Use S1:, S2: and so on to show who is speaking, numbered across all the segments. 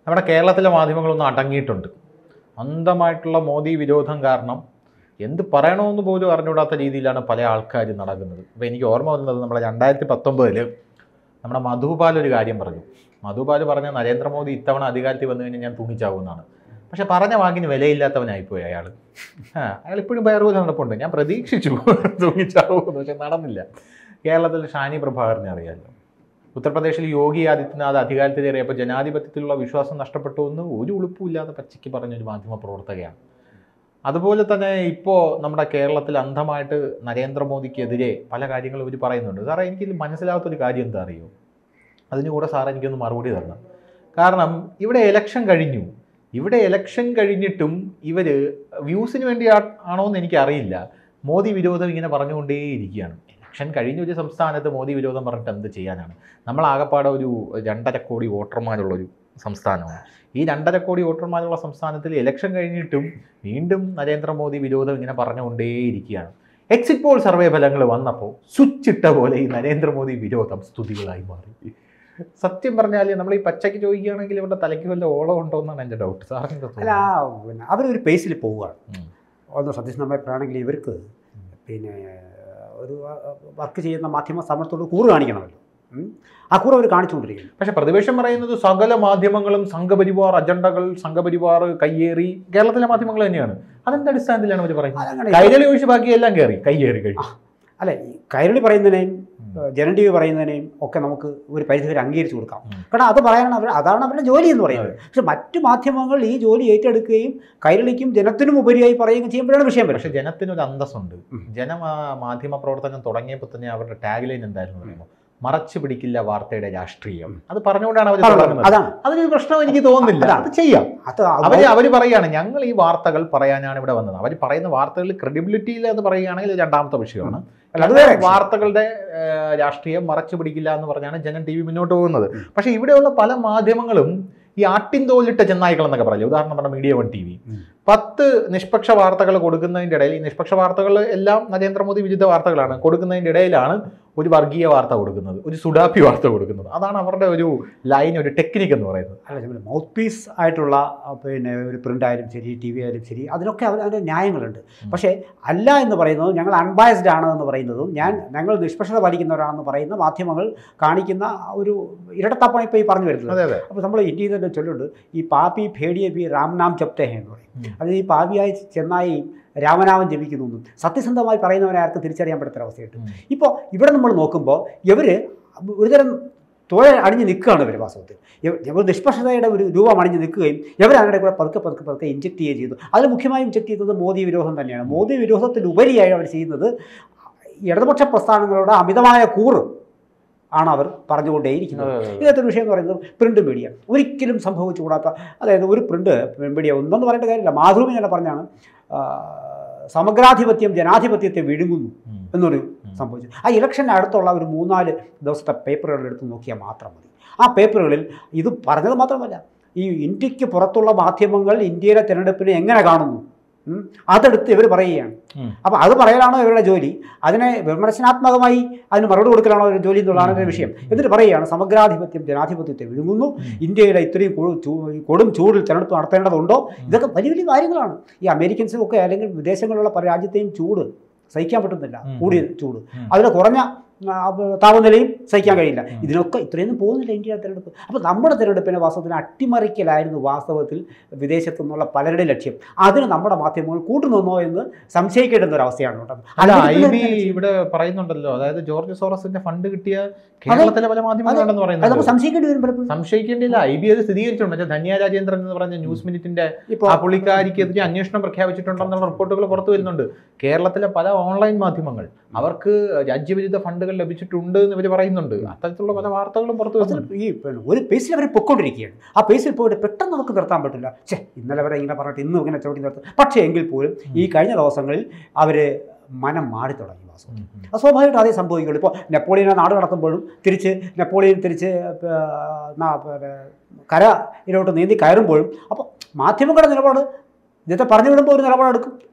S1: നമ്മുടെ കേരളത്തിലെ മാധ്യമങ്ങളൊന്നും അടങ്ങിയിട്ടുണ്ട് അന്ധമായിട്ടുള്ള മോദി വിരോധം കാരണം എന്ത് പറയണമെന്ന് പോലും അറിഞ്ഞുകൂടാത്ത രീതിയിലാണ് പല ആൾക്കാരും നടക്കുന്നത് അപ്പോൾ എനിക്ക് ഓർമ്മ വന്നത് നമ്മുടെ രണ്ടായിരത്തി പത്തൊമ്പതിൽ നമ്മുടെ മധുപാൽ ഒരു കാര്യം പറഞ്ഞു മധുപാൽ പറഞ്ഞ നരേന്ദ്രമോദി ഇത്തവണ അധികാരത്തിൽ വന്നു കഴിഞ്ഞാൽ ഞാൻ തൂങ്ങിച്ചാവുമെന്നാണ് പക്ഷെ പറഞ്ഞ വാക്കിന് വിലയില്ലാത്തവനായിപ്പോയി അയാൾ ആ അയാൾ ഇപ്പോഴും പയറുപോലെ നടപ്പുണ്ട് ഞാൻ പ്രതീക്ഷിച്ചു തൂങ്ങിച്ചാവുമെന്ന് പക്ഷെ നടന്നില്ല കേരളത്തിൽ ഷാനി പ്രഭാകറിനെ അറിയാമല്ലോ ഉത്തർപ്രദേശിൽ യോഗി ആദിത്യനാഥ് അധികാരത്തിലേറിയപ്പോൾ ജനാധിപത്യത്തിലുള്ള വിശ്വാസം നഷ്ടപ്പെട്ടു എന്ന് ഒരു ഉളുപ്പുമില്ലാതെ പച്ചയ്ക്ക് പറഞ്ഞൊരു മാധ്യമ പ്രവർത്തകയാണ് അതുപോലെ തന്നെ ഇപ്പോൾ നമ്മുടെ കേരളത്തിൽ അന്ധമായിട്ട് നരേന്ദ്രമോദിക്കെതിരെ പല കാര്യങ്ങളും ഇവർ പറയുന്നുണ്ട് സാറേ എനിക്ക് മനസ്സിലാകാത്തൊരു കാര്യം എന്താ അറിയോ അതിന് കൂടെ സാർ എനിക്കൊന്ന് മറുപടി തരണം കാരണം ഇവിടെ എലക്ഷൻ കഴിഞ്ഞു ഇവിടെ എലക്ഷൻ കഴിഞ്ഞിട്ടും ഇവർ വ്യൂസിന് വേണ്ടി ആ- ആണോ എന്ന് എനിക്കറിയില്ല മോദി വിരോധം ഇങ്ങനെ പറഞ്ഞുകൊണ്ടേയിരിക്കുകയാണ് ഇലക്ഷൻ കഴിഞ്ഞ ഒരു സംസ്ഥാനത്ത് മോദി വിരോധം പറഞ്ഞിട്ട് എന്ത് ചെയ്യാനാണ് നമ്മൾ ആകപ്പാടെ ഒരു രണ്ടര കോടി വോട്ടർമാരുള്ളൊരു സംസ്ഥാനമാണ് ഈ രണ്ടര കോടി വോട്ടർമാരുള്ള സംസ്ഥാനത്തിൽ ഇലക്ഷൻ കഴിഞ്ഞിട്ടും വീണ്ടും നരേന്ദ്രമോദി വിരോധം ഇങ്ങനെ പറഞ്ഞുകൊണ്ടേയിരിക്കുകയാണ് എക്സിറ്റ് പോൾ സർവേ ഫലങ്ങൾ വന്നപ്പോൾ സ്വിച്ച് ഇട്ട പോലെ ഈ നരേന്ദ്രമോദി വിരോധം സ്തുതികളായി മാറി സത്യം പറഞ്ഞാൽ നമ്മൾ ഈ പച്ചയ്ക്ക് ചോദിക്കുകയാണെങ്കിൽ ഇവരുടെ തലയ്ക്ക് വല്ല ഓളം ഉണ്ടോ എന്നാണ് എൻ്റെ ഡൗട്ട് സാറിൻ്റെ
S2: അല്ല പിന്നെ അവരൊരു പേസിൽ പോവുകയാണ്
S1: ഉം.
S2: ഒന്ന് സത്യസന്ധമായി പറയുകയാണെങ്കിൽ ഇവർക്ക് പിന്നെ ഒരു വർക്ക് ചെയ്യുന്ന മാധ്യമ സ്ഥാപനത്തോട് കൂറ് കാണിക്കണമല്ലോ ഉം. ആ കൂറ് അവർ കാണിച്ചുകൊണ്ടിരിക്കുന്നു
S1: പക്ഷെ പ്രതിപക്ഷം പറയുന്നത് സകല മാധ്യമങ്ങളും സംഘപരിവാർ അജണ്ടകൾ സംഘപരിവാർ കയ്യേറി കേരളത്തിലെ മാധ്യമങ്ങൾ തന്നെയാണ് അതെന്ത് അടിസ്ഥാനത്തിലാണ് അവർ പറയുന്നത്
S2: അതങ്ങനെ
S1: കൈരളി ഒഴിച്ച് ബാക്കി എല്ലാം കയറി കയ്യേറി കഴിഞ്ഞു
S2: അല്ല ഈ കൈരളി പറയുന്നതിനെയും
S1: ഉം.
S2: ജനൻ ടി വി പറയുന്നതിനെയും ഒക്കെ നമുക്ക് ഒരു പരിധിവരെ അംഗീകരിച്ചു കൊടുക്കാം
S1: ഉം.
S2: കാരണം അത് പറയാനാണ് അവർ അതാണ് അവരുടെ ജോലി എന്ന് പറയുന്നത് പക്ഷെ മറ്റു മാധ്യമങ്ങൾ ഈ ജോലി ഏറ്റെടുക്കുകയും കൈരളിക്കും ജനത്തിനും ഉപരിയായി പറയുകയും ചെയ്യുമ്പോഴാണ് വിഷയം
S1: പക്ഷെ
S2: വരുന്നത്
S1: ജനത്തിനൊരു അന്തസ്സുണ്ട്
S2: ഉം.
S1: ജനം ആ മാധ്യമ പ്രവർത്തനം തുടങ്ങിയപ്പോൾ തന്നെ അവരുടെ ടാഗ് ലൈൻ എന്തായിരുന്നു പറയുമ്പോൾ മറച്ചു പിടിക്കില്ല വാർത്തയുടെ രാഷ്ട്രീയം അത് പറഞ്ഞുകൊണ്ടാണ് അവർ തുടങ്ങുന്നത്
S2: അതാണ്
S1: അതിനൊരു പ്രശ്നം എനിക്ക് തോന്നുന്നില്ല
S2: അതാണ്.
S1: അത് ചെയ്യാം
S2: അത്
S1: അവര് അവര് പറയാണ് ഞങ്ങൾ ഈ വാർത്തകൾ പറയാനാണ് ഇവിടെ വന്നത് അവർ പറയുന്ന വാർത്തകളിൽ ക്രെഡിബിലിറ്റി ഇല്ല എന്ന് പറയുകയാണെങ്കിൽ ഇത് രണ്ടാമത്തെ വിഷയമാണ്
S2: അല്ല, അത് വേറെ വിഷയം.
S1: വാർത്തകളുടെ ഏഹ്, രാഷ്ട്രീയം മറച്ചു പിടിക്കില്ല എന്ന് പറഞ്ഞാണ് ജനം ടി വി മുന്നോട്ട് പോകുന്നത്
S2: ഉം.
S1: പക്ഷേ ഇവിടെയുള്ള പല മാധ്യമങ്ങളും ഈ ആട്ടിൻ തോലിട്ട ചെന്നായ്ക്കൾ എന്നൊക്കെ പറയും ഉദാഹരണം പറഞ്ഞ മീഡിയ വൺ ടി വി
S2: ഉം.
S1: പത്ത് നിഷ്പക്ഷ വാർത്തകൾ കൊടുക്കുന്നതിൻ്റെ ഇടയിൽ ഈ നിഷ്പക്ഷ വാർത്തകൾ എല്ലാം നരേന്ദ്രമോദി വിരുദ്ധ വാർത്തകളാണ് കൊടുക്കുന്നതിൻ്റെ ഇടയിലാണ് ഒരു വർഗീയ വാർത്ത കൊടുക്കുന്നത് ഒരു സുഡാപ്പി വാർത്ത കൊടുക്കുന്നത് അതാണ് അവരുടെ ഒരു ലൈൻ ഒരു ടെക്നിക്ക് എന്ന് പറയുന്നത്
S2: അല്ല നമ്മൾ മൗത്ത് പീസ് ആയിട്ടുള്ള ആ, പിന്നെ ഒരു പ്രിൻ്റ് ആയാലും ശരി ടി വി ആയാലും ശരി അതിനൊക്കെ അവർ അതിൻ്റെ ന്യായങ്ങളുണ്ട്
S1: ഉം.
S2: പക്ഷേ അല്ല എന്ന് പറയുന്നത് ഞങ്ങൾ അൺബയസ്ഡ് ആണ് എന്ന് പറയുന്നതും ഞാൻ ഞങ്ങൾ നിഷ്പക്ഷത പാലിക്കുന്നവരാണെന്ന് പറയുന്ന മാധ്യമങ്ങൾ കാണിക്കുന്ന ആ ഒരു ഇരട്ടത്താപ്പാണ് ഇപ്പോൾ ഈ പറഞ്ഞു വരുന്നത്
S1: അതെ അതെ
S2: അപ്പോൾ നമ്മൾ ഇന്ത്യയിൽ തന്നെ ചൊല്ലുണ്ട് ഈ പാപ്പി ഭേടിയെ ബി രാംനാം ജപ്തേ എന്ന് പറയും
S1: ഉം.
S2: അത് ഈ പാപിയായി ചെന്നായി രാമനാമം ജപിക്കുന്നു എന്നും സത്യസന്ധമായി പറയുന്നവരെ ആർക്കും തിരിച്ചറിയാൻ പറ്റാത്ത അവസ്ഥയായിട്ട്
S1: ഉം.
S2: ഇപ്പോൾ ഇവിടെ നമ്മൾ നോക്കുമ്പോൾ ഇവർ ഒരുതരം തോഴ അണിഞ്ഞ് നിൽക്കുകയാണ് ഇവർ വാസ്തവത്തിൽ ഇവ- ഇവർ നിഷ്പക്ഷതയുടെ ഒരു രൂപം അണിഞ്ഞ് നിൽക്കുകയും ഇവർ അതിൻ്റെ കൂടെ പതുക്കെ പതുക്കെ പതുക്കെ ഇഞ്ചക്ട് ചെയ്യുകയും ചെയ്തു അതിൽ മുഖ്യമായും ഇഞ്ചക്ട് ചെയ്തത് മോദി വിരോധം തന്നെയാണ് മോദി വിരോധത്തിലുപരിയായി അവർ ചെയ്യുന്നത് ഇടതുപക്ഷ പ്രസ്ഥാനങ്ങളുടെ അമിതമായ കൂറ് ആണ് അവർ പറഞ്ഞുകൊണ്ടേയിരിക്കുന്നത്
S1: അതെ, അതെ.
S2: ഇങ്ങനത്തെ ഒരു വിഷയം എന്ന് പറയുന്നത് പ്രിന്റ് മീഡിയ ഒരിക്കലും സംഭവിച്ചുകൂടാത്ത അതായത് ഒരു പ്രിന്റ് മീഡിയ ഒന്നെന്ന് പറയേണ്ട കാര്യമില്ല മാതൃഭൂമി തന്നെ പറഞ്ഞാണ് ആ, സമഗ്രാധിപത്യം ജനാധിപത്യത്തെ വിഴുങ്ങുന്നു
S1: ഉം.
S2: എന്നൊരു
S1: ഉം.
S2: സംഭവിച്ചു ആ ഇലക്ഷന് അടുത്തുള്ള ഒരു മൂന്നാല് ദിവസത്തെ പേപ്പറുകൾ എടുത്ത് നോക്കിയാൽ മാത്രം മതി ആ പേപ്പറുകളിൽ ഇത് പറഞ്ഞത് മാത്രമല്ല ഈ ഇന്ത്യക്ക് പുറത്തുള്ള മാധ്യമങ്ങൾ ഇന്ത്യയിലെ തിരഞ്ഞെടുപ്പിനെ എങ്ങനെ കാണുന്നു ഉം, അതെടുത്ത് ഇവർ പറയുകയാണ്
S1: ഉം.
S2: അപ്പോൾ അത് പറയലാണോ ഇവരുടെ ജോലി അതിനെ വിമർശനാത്മകമായി അതിന് മറുപടി കൊടുക്കലാണോ ഒരു ജോലി എന്നുള്ളതാണ് ഒരു വിഷയം എന്നിട്ട് പറയുകയാണ് സമഗ്രാധിപത്യം ജനാധിപത്യത്തെ വിഴുങ്ങുന്നു
S1: ഉം.
S2: ഇന്ത്യയുടെ ഇത്രയും കൊടു- ചൂ- കൊടും ചൂടിൽ തിരഞ്ഞെടുപ്പ് നടത്തേണ്ടതുണ്ടോ ഇതൊക്കെ വലിയ വലിയ കാര്യങ്ങളാണ് ഈ അമേരിക്കൻസും ഒക്കെ അല്ലെങ്കിൽ വിദേശങ്ങളിലുള്ള പല രാജ്യത്തെയും ചൂട് സഹിക്കാൻ പറ്റുന്നില്ല
S1: ഉം.
S2: കൂടിയ ചൂട്
S1: ഉം.
S2: അതിൽ കുറഞ്ഞ ആ, താപനിലയും സഹിക്കാൻ കഴിയില്ല
S1: ഉം.
S2: ഇതിനൊക്കെ ഇത്രയൊന്നും പോകുന്നില്ല ഇന്ത്യ തിരഞ്ഞെടുപ്പ് അപ്പോൾ നമ്മുടെ തിരഞ്ഞെടുപ്പിനെ വാസ്തവത്തിൽ അട്ടിമറിക്കലായിരുന്നു വാസ്തവത്തിൽ വിദേശത്തു നിന്നുള്ള പലരുടെ ലക്ഷ്യം അതിന് നമ്മുടെ മാധ്യമങ്ങൾ കൂട്ടുനിന്നോ എന്ന് സംശയിക്കേണ്ടുന്ന ഒരു അവസ്ഥയാണ് കേട്ടോ
S1: അല്ല ഐ
S2: അതിന്
S1: ബി ഇവിടെ പറയുന്നുണ്ടല്ലോ അതായത് ജോർജ് സോറസിന്റെ ഫണ്ട് കിട്ടിയ കേരളത്തിലെ പല മാധ്യമങ്ങളുണ്ടെന്ന്
S2: അത് നമുക്ക്
S1: പറയുന്നത്
S2: സംശയിക്കേണ്ടി വരും പലപ്പോഴും
S1: സംശയിക്കേണ്ടില്ല ഐ ബി അത് സ്ഥിരീകരിച്ചിട്ടുണ്ട് മറ്റേ ധന്യ രാജേന്ദ്രൻ എന്ന് പറഞ്ഞ ന്യൂസ് മിനിറ്റിന്റെ
S2: ഇപ്പോൾ
S1: ആ പുള്ളിക്കാരിക്കെതിരെ അന്വേഷണം പ്രഖ്യാപിച്ചിട്ടുണ്ടെന്നുള്ള റിപ്പോർട്ടുകൾ പുറത്തു വരുന്നുണ്ട് കേരളത്തിലെ പല ഓൺലൈൻ മാധ്യമങ്ങൾ അവർക്ക് രാജ്യവിരുദ്ധ ഫണ്ടുകൾ ലഭിച്ചിട്ടുണ്ട് എന്ന് ഇവർ പറയുന്നുണ്ട് അത്തരത്തിലുള്ള പല വാർത്തകളും പുറത്തു
S2: അതിൽ
S1: വരുന്നുണ്ട്
S2: ഈ പിന്നെ ഒരു പേസിൽ അവർ പൊയ്ക്കൊണ്ടിരിക്കുകയാണ് ആ പേസിൽ പോയിട്ട് പെട്ടെന്ന് നമുക്ക് നിർത്താൻ പറ്റില്ല ഛേ ഇന്നലെ വരെ ഇങ്ങനെ പറഞ്ഞിട്ട് ഇന്നും ഇങ്ങനെ ചവിട്ടി നിർത്തും പക്ഷേ എങ്കിൽ പോലും ഈ കഴിഞ്ഞ ദിവസങ്ങളിൽ അവർ മനം മാറി തുടങ്ങി വാസ്തവം
S1: ഉം, ഉം.
S2: അത് സ്വാഭാവികമായിട്ട് അതേ സംഭവിക്കുള്ളൂ ഇപ്പോൾ നെപ്പോളിയനെ നാട് കടത്തുമ്പോഴും തിരിച്ച് നെപ്പോളിയൻ തിരിച്ച് ആ, നാ- പിന്നെ കര ഇതിലോട്ട് നീന്തി കയറുമ്പോഴും അപ്പോൾ മാധ്യമങ്ങളുടെ നിലപാട് ഇന്നത്തെ പറഞ്ഞു വിടുമ്പോൾ ഒരു നിലപാടെടുക്കും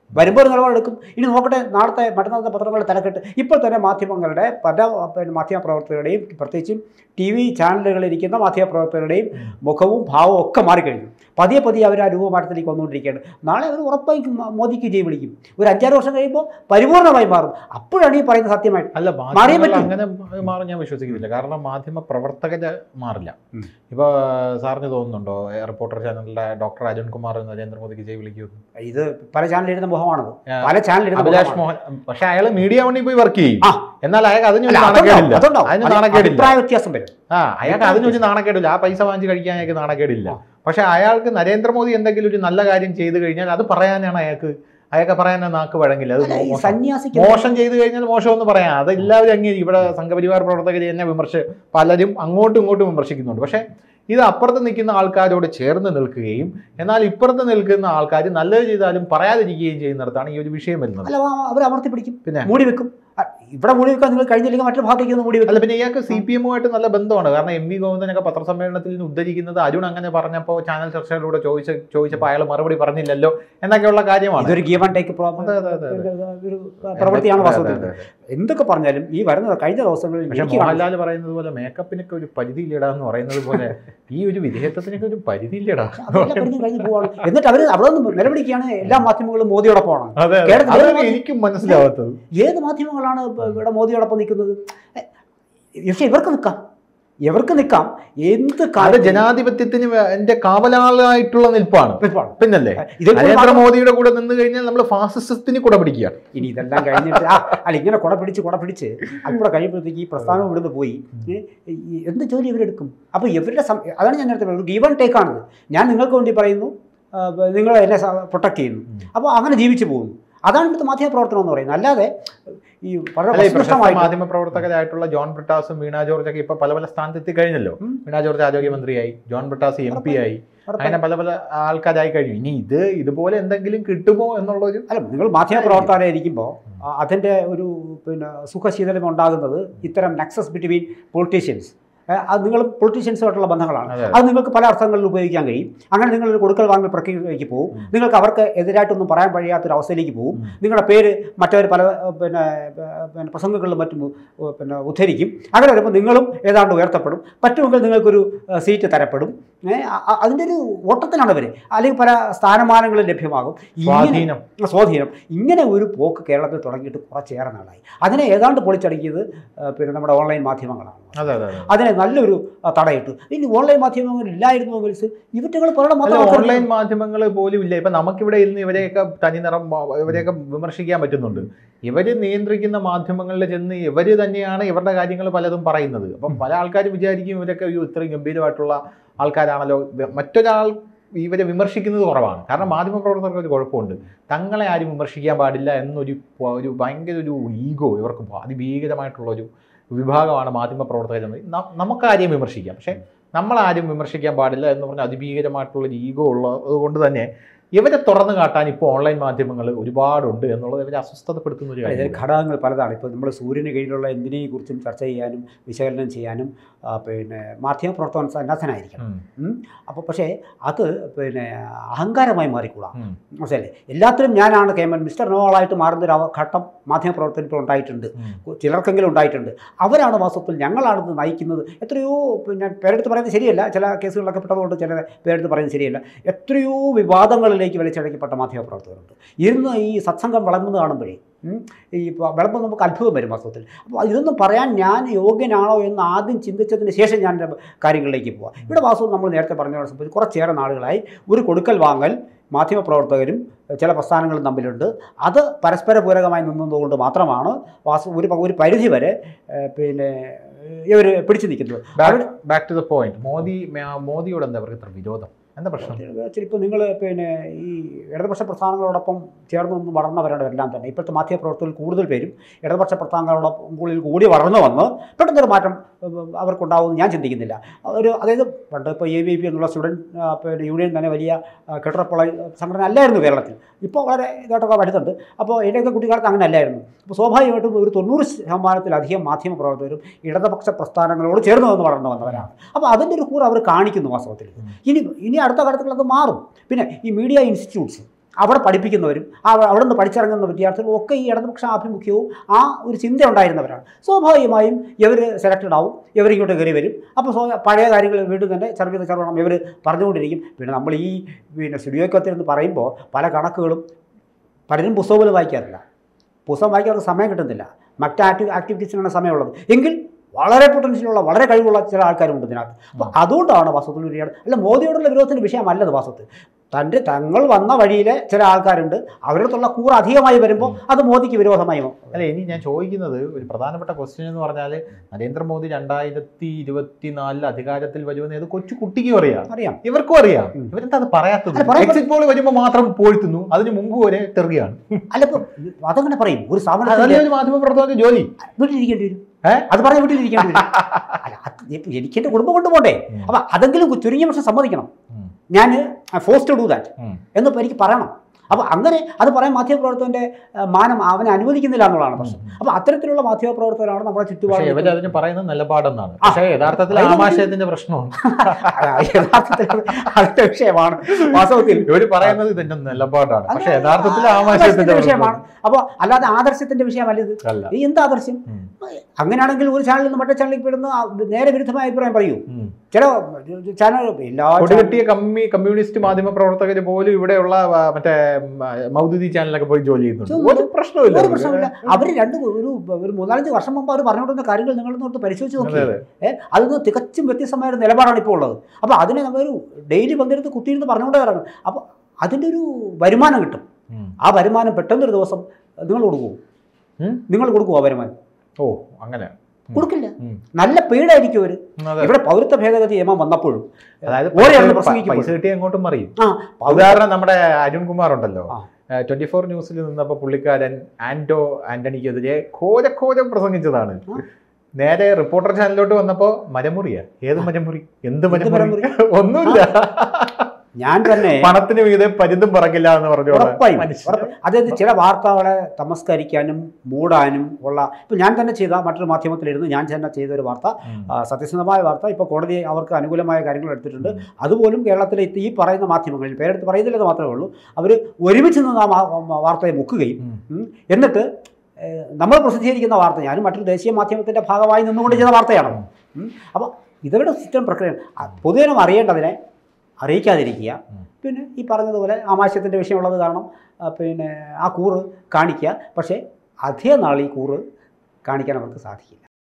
S2: വരുമ്പോൾ ഒരു നിലപാടെടുക്കും ഇനി നോക്കട്ടെ നാളത്തെ മറ്റന്നാളത്തെ പത്രങ്ങളുടെ തലക്കെട്ട് ഇപ്പോൾ തന്നെ മാധ്യമങ്ങളുടെ പല പിന്നെ മാധ്യമപ്രവർത്തകരുടെയും പ്രത്യേകിച്ചും ടി വി ചാനലുകളിൽ ഇരിക്കുന്ന മാധ്യമപ്രവർത്തകരുടെയും മുഖവും ഭാവവും ഒക്കെ മാറിക്കഴിഞ്ഞു പതിയെ പതിയെ അവർ ആ രൂപമാറ്റത്തിലേക്ക് വന്നുകൊണ്ടിരിക്കുകയാണ് നാളെ അവർ ഉറപ്പായും മ- മോദിക്ക് ജയ് വിളിക്കും ഒരു അഞ്ചാറ് വർഷം കഴിയുമ്പോൾ പരിപൂർണമായി മാറും അപ്പോഴാണ് ഈ പറയുന്ന സത്യമായിട്ട്
S1: അല്ല
S2: മാറിയേ
S1: മാധ്യമങ്ങൾ
S2: പറ്റൂ.
S1: അങ്ങനെ മാറും ഞാൻ വിശ്വസിക്കുന്നില്ല കാരണം മാധ്യമ പ്രവർത്തകര് മാറില്ല
S2: ഉം.
S1: ഇപ്പൊ സാറിന് തോന്നുന്നുണ്ടോ റിപ്പോർട്ടർ ചാനലിലെ ഡോക്ടർ അരുൺ കുമാർ നരേന്ദ്രമോദിക്ക് ജയ് വിളിക്കുമെന്ന്
S2: ഇത് പല ചാനലിരുന്ന മുഖമാണത്
S1: ആ,
S2: പല ചാനലിരുന്ന
S1: അഭിലാഷ്
S2: മുഖമാണ്.
S1: മോഹൻ പക്ഷെ അയാൾ മീഡിയ വണ്ടി പോയി വർക്ക് ചെയ്യും
S2: ആ.
S1: എന്നാൽ അയാൾക്ക് അതിന്
S2: അല്ല,
S1: ഒരു
S2: അതുണ്ടാവും,
S1: നാണക്കേടില്ല
S2: അതുണ്ടാവും.
S1: അതിന്
S2: അത്
S1: നാണക്കേടില്ല
S2: അഭിപ്രായ വ്യത്യാസം വരും
S1: ആ അയാൾക്ക് അതിന് ഒരു നാണക്കേടില്ല ആ പൈസ വാങ്ങിച്ച് കഴിക്കാൻ അയാൾക്ക് നാണക്കേടില്ല
S2: ആ.
S1: പക്ഷെ അയാൾക്ക് നരേന്ദ്രമോദി എന്തെങ്കിലും ഒരു നല്ല കാര്യം ചെയ്തു കഴിഞ്ഞാൽ അത് പറയാനാണ് അയാൾക്ക് അയാൾക്ക് പറയാൻ നാക്ക് വഴങ്ങില്ല അത്
S2: അല്ല, ഈ
S1: മോശം.
S2: സന്യാസിക്ക്
S1: മോശം ചെയ്തു കഴിഞ്ഞാൽ മോശമെന്ന് പറയാം അത് എല്ലാവരും അംഗീകരിക്കും ഇവിടെ സംഘപരിവാർ പ്രവർത്തകർ തന്നെ വിമർശ പലരും അങ്ങോട്ടും ഇങ്ങോട്ടും വിമർശിക്കുന്നുണ്ട് പക്ഷേ ഇത് അപ്പുറത്ത് നിൽക്കുന്ന ആൾക്കാരോട് ചേർന്ന് നിൽക്കുകയും എന്നാൽ ഇപ്പുറത്ത് നിൽക്കുന്ന ആൾക്കാർ നല്ലത് ചെയ്താലും പറയാതിരിക്കുകയും ചെയ്യുന്നിടത്താണ് ഈ ഒരു വിഷയം വരുന്നത്
S2: അല്ല അവർ അമർത്തി പിടിക്കും
S1: പിന്നെ?
S2: മൂടി വെക്കും അ, ഇവിടെ മൂടി വെക്കാൻ നിങ്ങൾ കഴിഞ്ഞില്ലെങ്കിൽ മറ്റൊരു ഭാഗത്തേക്ക് ഒന്ന് മൂടി വെക്കും
S1: അല്ല പിന്നെ ഇയാൾക്ക് സി പി എമ്മുമായിട്ട് നല്ല ബന്ധമാണ് കാരണം എം വി ഗോവിന്ദനൊക്കെ പത്രസമ്മേളനത്തിൽ നിന്ന് ഉദ്ധരിക്കുന്നത് അരുൺ അങ്ങനെ പറഞ്ഞപ്പോൾ ചാനൽ ചർച്ചയിലൂടെ ചോദിച്ച ചോദിച്ചപ്പോൾ അയാൾ മറുപടി പറഞ്ഞില്ലല്ലോ എന്നൊക്കെയുള്ള കാര്യമാണ്
S2: ഇതൊരു ഗീവ് ആൻഡ് ടേക്ക്
S1: അതെ, അതെ, അതെ, അതെ.
S2: ഒരു പ്രവൃത്തിയാണ്
S1: അതെ,
S2: വാസ്തവത്തിൽ
S1: അതെ, അതെ.
S2: എന്തൊക്കെ പറഞ്ഞാലും ഈ വരുന്ന കഴിഞ്ഞ ദിവസങ്ങളിൽ
S1: പക്ഷെ
S2: എനിക്ക് കാണുന്നത്
S1: മോഹൻലാൽ പറയുന്നത് പോലെ മേക്കപ്പിനൊക്കെ ഒരു പരിധിയില്ലടാ എന്ന് പറയുന്നത് പോലെ ഈ ഒരു വിധേയത്വത്തിനൊക്കെ ഒരു പരിധിയില്ലടാ
S2: അതെല്ലാം കഴിഞ്ഞ് കഴിഞ്ഞ് പോവാണ് എന്നിട്ട് അവർ അവിടെ നിന്ന് നിലവിളിക്കുകയാണ് എല്ലാ മാധ്യമങ്ങളും മോദിയോടൊപ്പമാണ്
S1: അതെ അതെ.
S2: കേരളത്തിൽ
S1: അതാണ്
S2: ഏത്
S1: എനിക്കും മനസ്സിലാവാത്തത്
S2: ഏത് മാധ്യമങ്ങളാണ് ഇപ്പൊ ഇവിടെ മോദിയോടൊപ്പം നിൽക്കുന്നത് എ, പക്ഷെ ഇവർക്ക് നിൽക്കാം ഇവർക്ക് നിൽക്കാം എന്ത്
S1: അത്
S2: കാര്യം
S1: ജനാധിപത്യത്തിന് വേ- എന്റെ കാവലാളായിട്ടുള്ള നിൽപ്പാണ്
S2: നിൽപ്പാണ്.
S1: പിന്നല്ലേ
S2: ഇതേപോലെ മാത്രം-
S1: നരേന്ദ്രമോദിയുടെ കൂടെ നിന്ന് കഴിഞ്ഞാൽ നമ്മൾ ഫാസിസത്തിന് കൂടെ പിടിക്കുകയാണ്
S2: ഇനി ഇതെല്ലാം കഴിഞ്ഞിട്ട് ആ അല്ല ഇങ്ങനെ കുട പിടിച്ച് കുട പിടിച്ച് അൽപ്പടെ കഴിയുമ്പോഴത്തേക്ക് ഈ പ്രസ്ഥാനം ഇവിടുന്ന് പോയി ഏ, ഈ എന്ത് ജോലി ഇവരെടുക്കും അപ്പോൾ ഇവരുടെ സം- അതാണ് ഞാൻ നേരത്തെ പറഞ്ഞത് ഗീവൺ ടേക്ക് ആണിത് ഞാൻ നിങ്ങൾക്ക് വേണ്ടി പറയുന്നു ആ, നിങ്ങൾ എന്നെ പ്രൊട്ടക്ട് ചെയ്യുന്നു
S1: ഉം.
S2: അപ്പോൾ അങ്ങനെ ജീവിച്ചു പോകുന്നു അതാണ് ഇവിടുത്തെ മാധ്യമ പ്രവർത്തനം എന്ന് പറയുന്നത് അല്ലാതെ ഈ വളരെ
S1: അല്ല ഈ പ്രശസ്ത
S2: വസ്തുനിഷ്ഠമായിട്ട്
S1: മാധ്യമ പ്രവർത്തകരായിട്ടുള്ള ജോൺ ബ്രിട്ടാസും വീണ ജോർജ് ഒക്കെ ഇപ്പൊ പല പല സ്ഥാനത്തെത്തി കഴിഞ്ഞല്ലോ
S2: ഉം.
S1: വീണ ജോർജ് ആരോഗ്യമന്ത്രിയായി ജോൺ ബ്രിട്ടാസ് എം പി ആയി അങ്ങനെ പല പല ആൾക്കാരായി കഴിഞ്ഞു ഇനി ഇത് ഇതുപോലെ എന്തെങ്കിലും കിട്ടുമോ എന്നുള്ളൊരു
S2: അല്ല നിങ്ങൾ മാധ്യമ പ്രവർത്തകരായിരിക്കുമ്പോൾ അതിൻ്റെ ഒരു പിന്നെ സുഖശീതളം ഉണ്ടാകുന്നത് ഇത്തരം നക്സസ് ബിറ്റ്വീൻ പൊളിറ്റീഷ്യൻസ് അത് നിങ്ങൾ പൊളിറ്റീഷ്യൻസുമായിട്ടുള്ള ബന്ധങ്ങളാണ്
S1: അതെ.
S2: അത് നിങ്ങൾക്ക് പല അർത്ഥങ്ങളിൽ ഉപയോഗിക്കാൻ കഴിയും അങ്ങനെ നിങ്ങളൊരു കൊടുക്കൽ വാങ്ങൽ പ്രക്രിയയിലേക്ക് പോകും
S1: ഉം.
S2: നിങ്ങൾക്ക് അവർക്ക് എതിരായിട്ടൊന്നും പറയാൻ കഴിയാത്തൊരു അവസ്ഥയിലേക്ക് പോകും
S1: ഉം.
S2: നിങ്ങളുടെ പേര് മറ്റവർ പല ഏഹ്, പിന്നെ ഏഹ്, പിന്നെ പ്രസംഗങ്ങളിലും മറ്റും ഉ- പിന്നെ ഉദ്ധരിക്കും അങ്ങനെ വരുമ്പോൾ നിങ്ങളും ഏതാണ്ട് ഉയർത്തപ്പെടും പറ്റുമെങ്കിൽ നിങ്ങൾക്കൊരു ഏഹ്, സീറ്റ് തരപ്പെടും ഏ, അ- അ- അതിൻ്റെ ഒരു ഓട്ടത്തിലാണ് അവർ അല്ലെങ്കിൽ പല സ്ഥാനമാനങ്ങളും ലഭ്യമാകും ഇങ്ങനെ
S1: സ്വാധീനം
S2: സ്വാധീനം ഇങ്ങനെ ഒരു പോക്ക് കേരളത്തിൽ തുടങ്ങിയിട്ട് കുറച്ചേറെ നാളായി അതിനെ ഏതാണ്ട് പൊളിച്ചടക്കിയത് ആ, പിന്നെ നമ്മുടെ ഓൺലൈൻ മാധ്യമങ്ങളാണ്
S1: അതെ അതെ അതെ
S2: അതിനെ നല്ലൊരു ആ, തടയിട്ടു ഇനി ഓൺലൈൻ മാധ്യമങ്ങൾ ഇല്ലായിരുന്നു മീൻസ് ഇവറ്റുകൾ പല
S1: അല്ല
S2: മാത്രം ആൾക്കാർക്ക്
S1: ഓൺലൈൻ മാധ്യമങ്ങൾ പോലും ഇല്ല ഇപ്പൊ നമുക്കിവിടെ ഇന്ന് ഇവരെയൊക്കെ തനിനിറം വ- ഇവരെയൊക്കെ വിമർശിക്കാൻ പറ്റുന്നുണ്ട് ഇവര് നിയന്ത്രിക്കുന്ന മാധ്യമങ്ങളിൽ ചെന്ന് ഇവര് തന്നെയാണ് ഇവരുടെ കാര്യങ്ങൾ പലതും പറയുന്നത് അപ്പം പല ആൾക്കാരും വിചാരിക്കും ഇവരൊക്കെ അയ്യോ ഇത്രയും ഗംഭീരമായിട്ടുള്ള ആൾക്കാരാണല്ലോ വ- മറ്റൊരാൾ ഇവരെ വിമർശിക്കുന്നത് കുറവാണ് കാരണം മാധ്യമ പ്രവർത്തകർക്ക് ഒരു കുഴപ്പമുണ്ട് തങ്ങളെ ആരും വിമർശിക്കാൻ പാടില്ല എന്നൊരു പ- ഒരു ഭയങ്കര ഒരു ഈഗോ ഇവർക്ക് അതിഭീകരമായിട്ടുള്ള ഒരു വിഭാഗമാണ് മാധ്യമ പ്രവർത്തകർ എന്ന് ന- നമുക്കാരെയും വിമർശിക്കാം പക്ഷേ നമ്മളാരും വിമർശിക്കാൻ പാടില്ല എന്ന് പറഞ്ഞ അതിഭീകരമായിട്ടുള്ള ഒരു ഈഗോ ഉള്ളത് കൊണ്ട് തന്നെ ഇവരെ തുറന്നു കാട്ടാൻ ഇപ്പോൾ ഓൺലൈൻ മാധ്യമങ്ങൾ ഒരുപാടുണ്ട് എന്നുള്ളത് ഇവരെ അസ്വസ്ഥതപ്പെടുത്തുന്ന ഒരു
S2: ഇതിൽ
S1: കാര്യം
S2: ഘടകങ്ങൾ പലതാണ് ഇപ്പോൾ നമ്മൾ സൂര്യന് കീഴിലുള്ള എന്തിനെയും കുറിച്ചും ചർച്ച ചെയ്യാനും വിശകലനം ചെയ്യാനും ആ, പിന്നെ മാധ്യമ പ്രവർത്തകൻ സന്നദ്ധനായിരിക്കണം ഉം. അപ്പോൾ പക്ഷേ അത് പിന്നെ അഹങ്കാരമായി മാറിക്കൂടാ മനസ്സിലല്ലേ എല്ലാത്തിലും ഞാനാണ് കേമൻ മിസ്റ്റർ നോളായിട്ട് മാറുന്ന ഒരു അവ- ഘട്ടം മാധ്യമപ്രവർത്തനത്തിൽ ഉണ്ടായിട്ടുണ്ട് ചിലർക്കെങ്കിലും ഉണ്ടായിട്ടുണ്ട് അവരാണ് വാസ്തവത്തിൽ ഞങ്ങളാണിത് നയിക്കുന്നത് എത്രയോ പിന്നെ പേരെടുത്ത് പറയുന്നത് ശരിയല്ല ചില കേസുകളിലൊക്കെ പെട്ടതുകൊണ്ട് ചില പേരെടുത്ത് പറയുന്നത് ശരിയല്ല എത്രയോ വിവാദങ്ങളിലേക്ക് വലിച്ചടക്കപ്പെട്ട മാധ്യമപ്രവർത്തകരുണ്ട് ഇന്ന് ഈ സത്സംഗം വിളങ്ങുന്നത് കാണുമ്പോഴേ ഉം, ഈ പ- വിളമ്പ് നമുക്ക് അത്ഭുതം വരും വാസ്തവത്തിൽ അപ്പോൾ ഇതൊന്നും പറയാൻ ഞാൻ യോഗ്യനാണോ എന്ന് ആദ്യം ചിന്തിച്ചതിന് ശേഷം ഞാൻ എൻ്റെ കാര്യങ്ങളിലേക്ക് പോവാം ഇവിടെ വാസ്തവം നമ്മൾ നേരത്തെ പറഞ്ഞ പോലെ സംബന്ധിച്ച് കുറച്ചേറെ നാളുകളായി ഒരു കൊടുക്കൽ വാങ്ങൽ മാധ്യമപ്രവർത്തകരും ചില പ്രസ്ഥാനങ്ങളും തമ്മിലുണ്ട് അത് പരസ്പര പൂരകമായി നിന്നതുകൊണ്ട് മാത്രമാണ് വാസ്തു ഒരു പ- ഒരു പരിധി വരെ ഏഹ്, പിന്നെ ഇവർ പിടിച്ചു നിൽക്കുന്നത് അവരുടെ
S1: back to the point Modi മ- മോദിയോട് എന്താ അവർക്ക് ഇത്ര വിരോധം എന്താ പ്രശ്നം
S2: ചിലപ്പോൾ നിങ്ങൾ പിന്നെ ഈ ഇടതുപക്ഷ പ്രസ്ഥാനങ്ങളോടൊപ്പം ചേർന്ന് നിന്ന് വളർന്നവരുടെല്ലാം തന്നെ ഇപ്പോഴത്തെ മാധ്യമപ്രവർത്തകർ കൂടുതൽ പേരും ഇടതുപക്ഷ പ്രസ്ഥാനങ്ങളോടൊപ്പം കൂടുതൽ കൂടി വളർന്നു വന്ന് പെട്ടെന്നൊരു മാറ്റം ഉം, അവർക്കുണ്ടാവുമെന്ന് ഞാൻ ചിന്തിക്കുന്നില്ല ഒരു അതായത് പണ്ട് ഇപ്പോൾ എ ബി പി എന്നുള്ള സ്റ്റുഡൻറ്റ് പിന്നെ യൂണിയൻ തന്നെ വലിയ കെട്ടിടപ്പുള്ള സംഘടന അല്ലായിരുന്നു കേരളത്തിൽ ഇപ്പോൾ വളരെ ഇതായിട്ടൊക്കെ വരുന്നുണ്ട് അപ്പോൾ എൻ്റെയൊക്കെ കുട്ടിക്കാലത്ത് അങ്ങനെ അല്ലായിരുന്നു അപ്പോൾ സ്വാഭാവികമായിട്ടും ഒരു തൊണ്ണൂറ് ശതമാനത്തിലധികം മാധ്യമ പ്രവർത്തകരും ഇടതുപക്ഷ പ്രസ്ഥാനങ്ങളോട് ചേർന്ന് നിന്ന് വളർന്നു വന്നവരാണ് അപ്പോൾ അതിൻ്റെ ഒരു കൂറ് അവർ കാണിക്കുന്നു വാസ്തവത്തിൽ ഇനി ഇനി അടുത്ത കാലത്തിൽ അത് മാറും പിന്നെ ഈ മീഡിയ ഇൻസ്റ്റിറ്റ്യൂട്ട്സ് അവിടെ പഠിപ്പിക്കുന്നവരും ആ അവിടെ നിന്ന് പഠിച്ചിറങ്ങുന്ന വിദ്യാർത്ഥികളും ഒക്കെ ഈ ഇടതുപക്ഷ ആഭിമുഖ്യവും ആ ഒരു ചിന്ത ഉണ്ടായിരുന്നവരാണ് സ്വാഭാവികമായും ഇവർ സെലക്റ്റഡ് ആവും ഇവർ ഇങ്ങോട്ട് കയറി വരും അപ്പോൾ സ്വ- പഴയ കാര്യങ്ങൾ വീണ്ടും തന്നെ ചെറുത് ചെറുപണം ഇവർ പറഞ്ഞുകൊണ്ടിരിക്കും പിന്നെ നമ്മൾ ഈ പിന്നെ സ്റ്റുഡിയോക്കകത്തിരുന്ന് പറയുമ്പോൾ പല കണക്കുകളും പലരും പുസ്തകം പോലും വായിക്കാറില്ല പുസ്തകം വായിക്കാൻ അവർക്ക് സമയം കിട്ടുന്നില്ല മറ്റ് ആക്ടി ആക്ടിവിറ്റീസിനാണ് സമയമുള്ളത് എങ്കിൽ വളരെ പൊട്ടൻഷ്യലുള്ള വളരെ കഴിവുള്ള ചില ആൾക്കാരുണ്ട് ഇതിനകത്ത് അപ്പോൾ അതുകൊണ്ടാണ് വാസ്തവത്തിൽ ഒരു ഇയാൾ- അല്ല മോദിയോടുള്ള വിരോധത്തിൻ്റെ വിഷയമല്ലത് വാസ്തവത്തിൽ തൻ്റെ തങ്ങൾ വന്ന വഴിയിലെ ചില ആൾക്കാരുണ്ട് അവരുടെ കൂറ് അധികമായി വരുമ്പോൾ അത് മോദിക്ക് വിരോധമായി മാറും.
S1: അല്ല ഇനി ഞാൻ ചോദിക്കുന്നത് ഒരു പ്രധാനപ്പെട്ട ക്വസ്റ്റ്യൻ എന്ന് പറഞ്ഞാൽ നരേന്ദ്രമോദി രണ്ടായിരത്തി ഇരുപത്തിനാലിൽ അധികാരത്തിൽ വരുമെന്ന് ഏത് കൊച്ചു കുട്ടിക്കും അറിയാം
S2: അറിയാം
S1: ഇവർക്കും അറിയാം
S2: ഉം.
S1: ഇവരെന്താ അത് പറയാത്തത്
S2: അല്ല, പറയാൻ-
S1: എക്സിറ്റ് പോൾ വരുമ്പോൾ മാത്രം പോഴ്ത്തുന്നു അതിന് മുമ്പ് വരെ തെറിയാണ്
S2: അല്ല ഇപ്പം അതങ്ങനെ പറയും ഒരു സ്ഥാപനത്തിൻ്റെ
S1: അതല്ലേ ഒരു മാധ്യമ പ്രവർത്തകന്റെ ജോലി
S2: വീട്ടിലിരിക്കേണ്ടി വരും
S1: ഏ?
S2: അത് പറഞ്ഞ വീട്ടിലിരിക്കേണ്ടി വരും അല്ല അത് ഇപ്പം എനിക്ക് എൻ്റെ കുടുംബം കൊണ്ടുപോകണ്ടേ
S1: ഉം.
S2: അപ്പം അതെങ്കിലും ചുരുങ്ങിയ പക്ഷെ സമ്മതിക്കണം
S1: ഉം.
S2: ഞാൻ ഫോഴ്സ് ടു ഡു ദാറ്റ്
S1: ഉം.
S2: എന്നിപ്പോൾ എനിക്ക് പറയണം അപ്പോൾ അങ്ങനെ അത് പറയാൻ മാധ്യമപ്രവർത്തകൻ്റെ ആ, മാനം അവനെ അനുവദിക്കുന്നില്ല എന്നുള്ളതാണ് പ്രശ്നം അപ്പോൾ അത്തരത്തിലുള്ള മാധ്യമപ്രവർത്തകരാണ് നമ്മുടെ
S1: പക്ഷേ
S2: ചുറ്റുപാട്
S1: ഇവര് അതിന് പറയുന്നത് നിലപാടെന്നാണ്
S2: ആ.
S1: പക്ഷേ യഥാർത്ഥത്തിൽ
S2: അതിന്
S1: ആമാശയത്തിന്റെ പ്രശ്നമാണ്
S2: യഥാർത്ഥത്തിൽ അതിന്റെ വിഷയമാണ് വാസ്തവത്തിൽ
S1: ഇവര് പറയുന്നത് ഇതിന്റെ നിലപാടാണ് പക്ഷെ
S2: അത്
S1: യഥാർത്ഥത്തിൽ
S2: ആ-
S1: ആമാശയത്തിന്റെ
S2: ആദർശത്തിന്റെ വിഷയമാണ്
S1: പ്രശ്നമാണ്.
S2: അപ്പോൾ അല്ലാതെ ആദർശത്തിന്റെ വിഷയമല്ല ഇത്
S1: അല്ല
S2: ഈ എന്ത് ആദർശം
S1: ഉം.
S2: അങ്ങനെയാണെങ്കിൽ ഒരു ചാനലിൽ നിന്ന് മറ്റേ ചാനലിൽ പെടുന്ന ആ നേരെ വിരുദ്ധമായ അഭിപ്രായം പറയൂ
S1: ഉം.
S2: ചില ചാനൽ എല്ലാ
S1: കൊടികെട്ടിയ കമ്മി കമ്മ്യൂണിസ്റ്റ് മാധ്യമ പ്രവർത്തകര് പോലും ഇവിടെയുള്ള ആ, മറ്റേ ഉം, ആ, മൗദൂദി ചാനലൊക്കെ പോയി ജോലി ചെയ്യുന്നുണ്ട്
S2: ചെയ്യുന്നു.
S1: ഒരു പ്രശ്നമില്ല
S2: ഒരു പ്രശ്നമില്ല അവർ രണ്ട് ഒരു ഒരു മൂന്നാലഞ്ച് വർഷം മുമ്പ് അവർ പറഞ്ഞുകൊണ്ടിരുന്ന കാര്യങ്ങൾ നിങ്ങളൊന്ന് പരിശോധിച്ച് നോക്കി
S1: അതെ, അതെ.
S2: ഏഹ് അതിൽ നിന്ന് തികച്ചും വ്യത്യസ്തമായ ഒരു നിലപാടാണ് ഇപ്പോൾ ഉള്ളത് അപ്പോൾ അതിനെ നമ്മളൊരു ഡെയിലി പങ്കെടുത്ത് കുത്തിയിരുന്ന് പറഞ്ഞുകൊണ്ടേ ഇറങ്ങും അപ്പോൾ അതിൻ്റെ ഒരു വരുമാനം കിട്ടും
S1: ഉം.
S2: ആ വരുമാനം പെട്ടെന്നൊരു ദിവസം നിങ്ങൾ കൊടുക്കുമോ
S1: ഉം?
S2: നിങ്ങൾ കൊടുക്കുമോ ആ വരുമാനം
S1: ഓ അങ്ങനെ ഉം.
S2: കൊടുക്കില്ല
S1: ഉം.
S2: നല്ല പെയ്ഡായിരിക്കും അവർ
S1: അതെ.
S2: ഇവിടെ പൗരത്വ ഭേദഗതി നിയമം വന്നപ്പോഴും
S1: അതായത്
S2: ഓരെയാണ്
S1: പൈസ-
S2: പ്രസംഗിക്കുമ്പോൾ.
S1: പൈസ കിട്ടി അങ്ങോട്ടും മറിയും
S2: ആ പൗര-
S1: ഉദാഹരണം നമ്മുടെ അരുൺ കുമാർ ഉണ്ടല്ലോ
S2: ആ.
S1: ട്വന്റി ഫോർ ന്യൂസിൽ നിന്നപ്പോൾ പുള്ളിക്കാരൻ ആന്റോ ആന്റണിക്കെതിരെ ഘോരഘോരം പ്രസംഗിച്ചതാണ്
S2: ആ.
S1: നേരെ റിപ്പോർട്ടർ ചാനലിലോട്ട് വന്നപ്പോ മരമുറിയാ ഏത് മരമുറി എന്ത്
S2: എന്ത്
S1: മരമുറി ഒന്നുമില്ല
S2: ഞാൻ തന്നെ
S1: പണത്തിന് മീതെ പരുന്തും പറക്കില്ല എന്ന്
S2: ഉറപ്പായും
S1: പറഞ്ഞു
S2: ഉറപ്പായും. അതായത് ചില വാർത്തകളെ തമസ്കരിക്കാനും മൂടാനും ഉള്ള ഇപ്പം ഞാൻ തന്നെ ചെയ്ത മറ്റൊരു മാധ്യമത്തിലിരുന്ന് ഞാൻ തന്നെ ചെയ്ത ഒരു വാർത്ത ആ, സത്യസന്ധമായ വാർത്ത ഇപ്പോൾ കോടതി അവർക്ക് അനുകൂലമായ കാര്യങ്ങൾ എടുത്തിട്ടുണ്ട് അതുപോലും കേരളത്തിലെ ഈ പറയുന്ന മാധ്യമങ്ങളിൽ പേരെടുത്ത് പറയുന്നില്ലെന്ന് മാത്രമേ ഉള്ളൂ അവർ ഒരുമിച്ച് നിന്ന് ആ മാ- മാ- വാർത്തയെ മുക്കുകയും ഉം, എന്നിട്ട് ഏഹ്, നമ്മൾ പ്രസിദ്ധീകരിക്കുന്ന വാർത്ത ഞാനും മറ്റൊരു ദേശീയ മാധ്യമത്തിൻ്റെ ഭാഗമായി നിന്നുകൊണ്ട് ചെയ്ത വാർത്തയാണ് ഉം. അപ്പോൾ ഇതവരുടെ സിസ്റ്റം പ്രക്രിയ പൊതുജനം അറിയേണ്ടതിനെ അറിയിക്കാതിരിക്കുക
S1: ഉം.
S2: പിന്നെ ഈ പറഞ്ഞതുപോലെ ആമാശയത്തിൻ്റെ വിഷയമുള്ളത് കാരണം ആ, പിന്നെ ആ കൂറ് കാണിക്കുക പക്ഷേ അധിക നാൾ ഈ കൂറ് കാണിക്കാൻ അവർക്ക് സാധിക്കില്ല